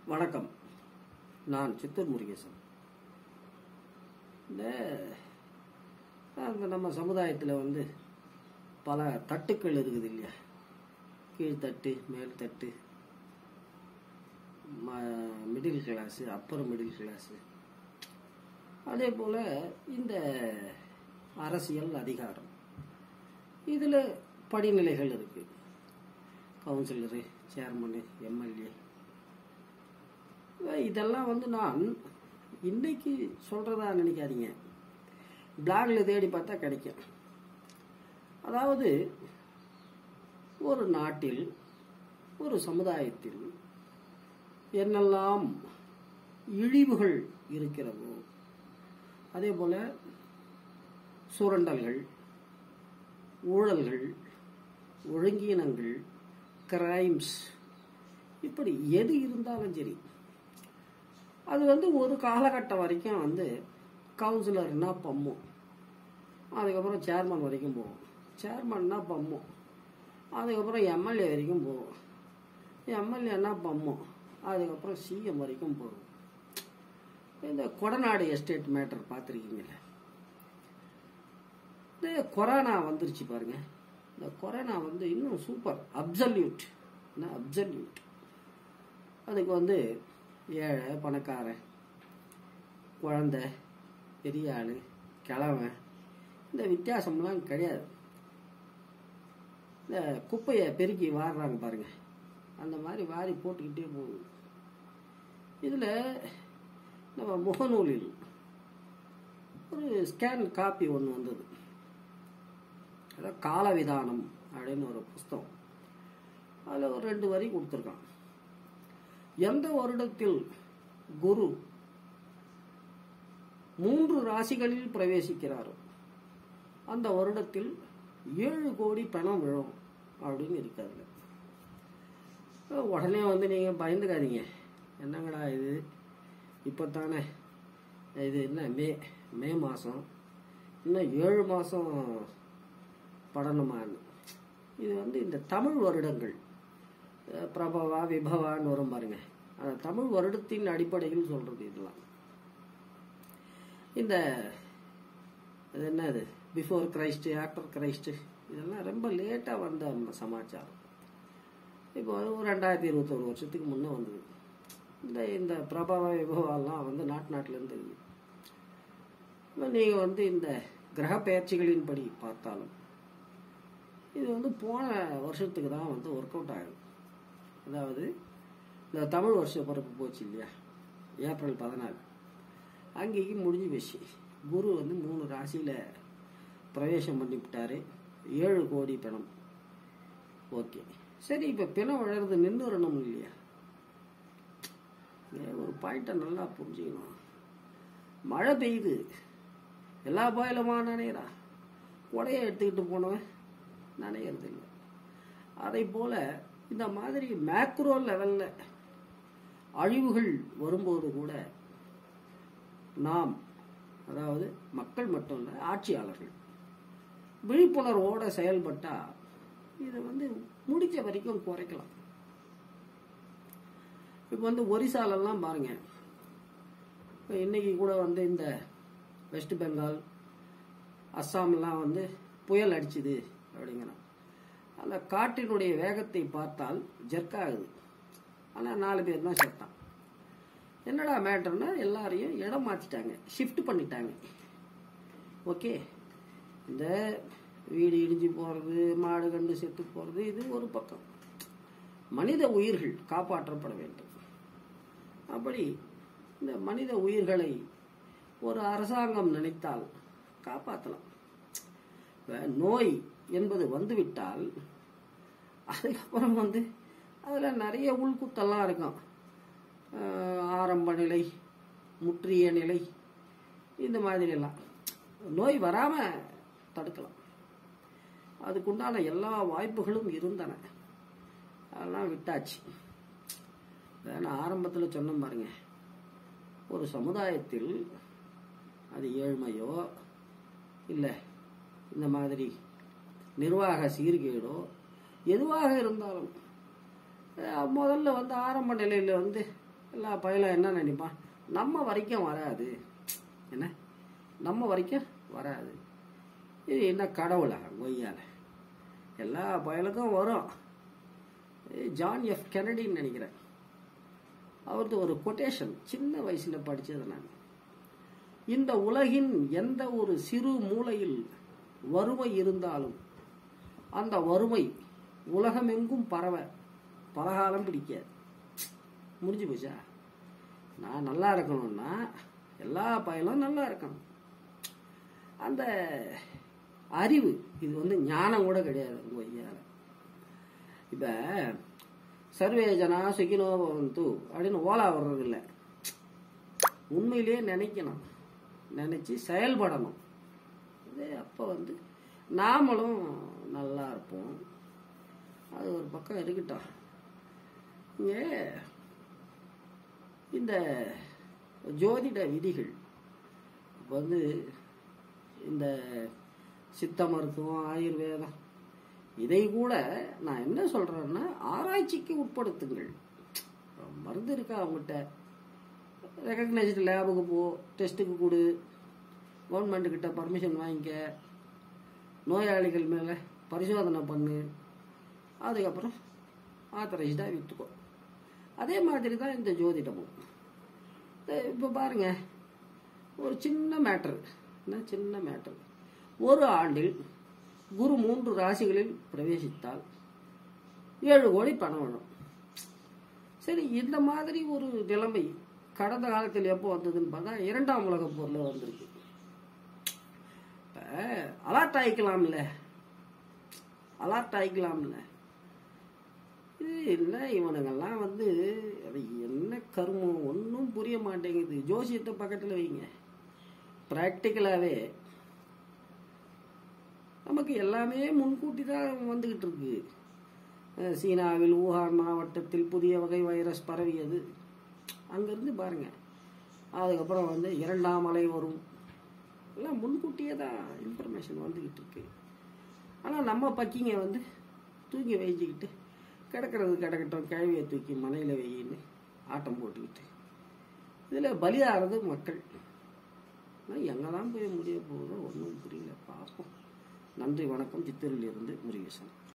வணக்கம் நான் சித்தூர் முருகேசன் இந்த அந்த நம்ம சமுதாயத்தில் வந்து பல தட்டுக்கள் இருக்குது இல்லையா கீழ்த்தட்டு மேல் தட்டு middle class upper middle class அதே போல் இந்த அரசியல் அதிகாரம் இதில் படிநிலைகள் இருக்குது கவுன்சிலரு சேர்மனு எம்எல்ஏ இதெல்லாம் வந்து நான் இன்னைக்கு சொல்றதா நினைக்காதீங்க பிளாக்ல தேடி பார்த்தா கிடைக்கும் அதாவது ஒரு நாட்டில் ஒரு சமுதாயத்தில் என்னெல்லாம் இழிவுகள் இருக்கிறதோ அதே போல சுரண்டல்கள் ஊழல்கள் ஒழுங்கீனங்கள் கிரைம்ஸ் இப்படி எது இருந்தாலும் சரி அது வந்து ஒரு காலகட்டம் வரைக்கும் வந்து கவுன்சிலர்னா பம்மும் அதுக்கப்புறம் சேர்மன் வரைக்கும் போவோம் சேர்மன்னா பம்மும் அதுக்கப்புறம் எம்எல்ஏ வரைக்கும் போவோம் எம்எல்ஏன்னா பம்மும் அதுக்கப்புறம் சிஎம் வரைக்கும் போகும் இந்த கொடநாடு எஸ்டேட் மேட்டர் பார்த்துருக்கீங்களே இந்த கொரோனா வந்துருச்சு பாருங்க இந்த கொரோனா வந்து இன்னும் சூப்பர் அப்சல்யூட் என்ன அப்சல்யூட் அதுக்கு வந்து ஏழை பணக்காரன் குழந்தை பெரிய ஆள் கிழவன் இந்த வித்தியாசம்லாம் கிடையாது இந்த குப்பையை பெருக்கி வாடுறாங்க பாருங்க அந்த மாதிரி வாரி போட்டுக்கிட்டே போகுது இதில் நம்ம முகநூலில் ஒரு ஸ்கேன் காப்பி ஒன்று வந்தது அதாவது காலவிதானம் அப்படின்னு ஒரு புஸ்தகம் அதில் ஒரு ரெண்டு வரி கொடுத்துருக்கான் எந்த வருடத்தில் குரு மூன்று ராசிகளில் பிரவேசிக்கிறாரோ அந்த வருடத்தில் ஏழு கோடி பணம் விழும் அப்படின்னு இருக்காருங்க உடனே வந்து நீங்கள் பயந்துக்காதீங்க என்னங்கடா இது இப்போ தானே இது என்ன மே மே மாதம் இன்னும் ஏழு மாதம் படணுமான்னு இது வந்து இந்த தமிழ் வருடங்கள் பிரபவா விபவான்னு வரும் பாருங்க அந்த தமிழ் வருடத்தின் அடிப்படையில் சொல்றது இதெல்லாம் இந்த அது என்ன இது பிஃபோர் கிரைஸ்ட் ஆஃப்டர் கிரைஸ்ட் இதெல்லாம் ரொம்ப லேட்டாக வந்த சமாச்சாரம் இப்போ ஒரு ரெண்டாயிரத்தி இருபத்தொரு வருஷத்துக்கு முன்னே வந்தது இந்த இந்த பிரபவ விபவாலாம் வந்து நாட்டு நாட்டிலேருந்து நீங்கள் வந்து இந்த கிரக பயிற்சிகளின்படி பார்த்தாலும் இது வந்து போன வருஷத்துக்கு தான் வந்து ஒர்க் அவுட் ஆகுது அதாவது இந்த தமிழ் வருஷ பிறப்பு போச்சு இல்லையா ஏப்ரல் பதினாலு அங்கேக்கு முடிஞ்சு போச்சு குரு வந்து மூணு ராசியில் பிரவேசம் பண்ணிவிட்டாரு ஏழு கோடி பிணம் ஓகே சரி இப்போ பிணம் விழறது நின்றுடணும் இல்லையா ஒரு பாயிண்ட்டை நல்லா புரிஞ்சுக்கணும் மழை பெய்யுது எல்லா பாயிலுமா நனைகிறா உடைய எடுத்துக்கிட்டு போனவன் நனைகிறது இல்லை அதை போல இந்த மாதிரி மேக்ரோ லெவல்ல அழிவுகள் வரும்போது கூட நாம் அதாவது மக்கள் மட்டும் இல்லை ஆட்சியாளர்கள் விழிப்புணர்வோட செயல்பட்டா இதை வந்து முடிஞ்ச வரைக்கும் குறைக்கலாம் இப்போ வந்து ஒரிசாலெல்லாம் பாருங்க இப்போ இன்னைக்கு கூட வந்து இந்த வெஸ்ட் பெங்கால் அஸ்ஸாம்லாம் வந்து புயல் அடிச்சுது அப்படிங்கிறான் அந்த காற்றினுடைய வேகத்தை பார்த்தால் ஜெர்க்காகுது ஆனால் நாலு பேர் தான் செத்தான் என்னடா மேட்டர்னா எல்லாரையும் இடம் மாற்றிட்டாங்க ஷிஃப்ட் பண்ணிட்டாங்க ஓகே இந்த வீடு இடிஞ்சு போகிறது மாடு கண்டு செத்து போகிறது இது ஒரு பக்கம் மனித உயிர்கள் காப்பாற்றப்பட வேண்டும் அப்படி இந்த மனித உயிர்களை ஒரு அரசாங்கம் நினைத்தால் காப்பாற்றலாம் நோய் என்பது வந்துவிட்டால் அதுக்கப்புறம் வந்து அதில் நிறைய உள்குத்தெல்லாம் இருக்கும் ஆரம்ப நிலை முற்றிய நிலை இந்த மாதிரியெல்லாம் நோய் வராமல் தடுக்கலாம் அதுக்குண்டான எல்லா வாய்ப்புகளும் இருந்தன அதெல்லாம் விட்டாச்சு நான் ஆரம்பத்தில் சொன்னேன் பாருங்க ஒரு சமுதாயத்தில் அது ஏழ்மையோ இல்லை இந்த மாதிரி நிர்வாக சீர்கேடோ எதுவாக இருந்தாலும் அஹ், முதல்ல வந்து ஆரம்ப நிலையில் வந்து எல்லா பயலும் என்ன நினைப்பான் நம்ம வரைக்கும் வராது என்ன நம்ம வரைக்கும் வராது இது என்ன கடவுளா கொய்யால எல்லா பயலுக்கும் வரும் இது ஜான் எஃப் கெனடின்னு நினைக்கிறேன் அவரது ஒரு கொட்டேஷன் சின்ன வயசுல படிச்சது நான் இந்த உலகின் எந்த ஒரு சிறு மூலையில் வறுமை இருந்தாலும் அந்த வறுமை உலகமெங்கும் பரவ பலகாலம் பிடிக்காது முடிஞ்சு போச்சா நான் நல்லா இருக்கணும்னா எல்லா பயலும் நல்லா இருக்கணும் அந்த அறிவு இது வந்து ஞானம் கூட கிடையாது உங்க ஐயால இப்ப சர்வே ஜனா சுகினோ பவந்து அப்படின்னு ஓலா வர்றது இல்லை உண்மையிலேயே நினைக்கணும் நினைச்சு செயல்படணும் இது அப்போ வந்து நாமளும் நல்லா இருப்போம் அது ஒரு பக்கம் இருக்கட்டும் இங்கே இந்த ஜோதிட விதிகள் இப்ப வந்து இந்த சித்த மருத்துவம் ஆயுர்வேதம் இதை கூட நான் என்ன சொல்றேன்னா ஆராய்ச்சிக்கு உட்படுத்துங்கள் மருந்து இருக்கா அவங்ககிட்ட ரெக்கக்னைஸ்டு லேபுக்கு போ டெஸ்ட்டுக்கு கொடு கவர்மெண்ட் கிட்ட பர்மிஷன் வாங்கிக்க நோயாளிகள் மேலே பரிசோதனை பண்ணு அதுக்கப்புறம் ஆத்தரைஸ்டாக விற்றுக்கோ அதே மாதிரி தான் இந்த ஜோதிடமும் இப்போ பாருங்க ஒரு சின்ன மேட்டர் என்ன சின்ன மேட்டர் ஒரு ஆண்டில் குரு மூன்று ராசிகளில் பிரவேசித்தால் ஏழு கோடி பணம் வேணும் சரி இந்த மாதிரி ஒரு நிலைமை கடந்த காலத்தில் எப்போ வந்ததுன்னு பார்த்தா இரண்டாம் உலக போரில் வந்திருக்கு இப்போ அலர்ட் ஆயிக்கலாம்ல அலர்ட் ஆயிக்கலாம்ல இது என்ன இவனுங்கெல்லாம் வந்து அது என்ன கருமம் ஒன்றும் புரிய மாட்டேங்குது ஜோசியத்தை பக்கத்தில் வைங்க ப்ராக்டிக்கலாகவே நமக்கு எல்லாமே முன்கூட்டி தான் வந்துக்கிட்டு இருக்கு அஹ் சீனாவில் ஊகான் மாவட்டத்தில் புதிய வகை வைரஸ் பரவியது அங்கேருந்து பாருங்க அதுக்கப்புறம் வந்து இரண்டாம் அலை வரும் எல்லாம் முன்கூட்டியே தான் இன்ஃபர்மேஷன் வந்துக்கிட்டு இருக்கு ஆனால் நம்ம பக்கிங்க வந்து தூக்கி வச்சுக்கிட்டு கிடக்கிறது கிடக்கட்டும் கிழவியை தூக்கி மனையில் வெயின்னு ஆட்டம் போட்டுக்கிட்டு இதில் பலியாகிறது மக்கள் ஆனால் எங்கே தான் போய் முடிய போகுதோ ஒன்றும் புரியல பார்ப்போம் நன்றி வணக்கம் சித்தூரிலிருந்து முருகேசன்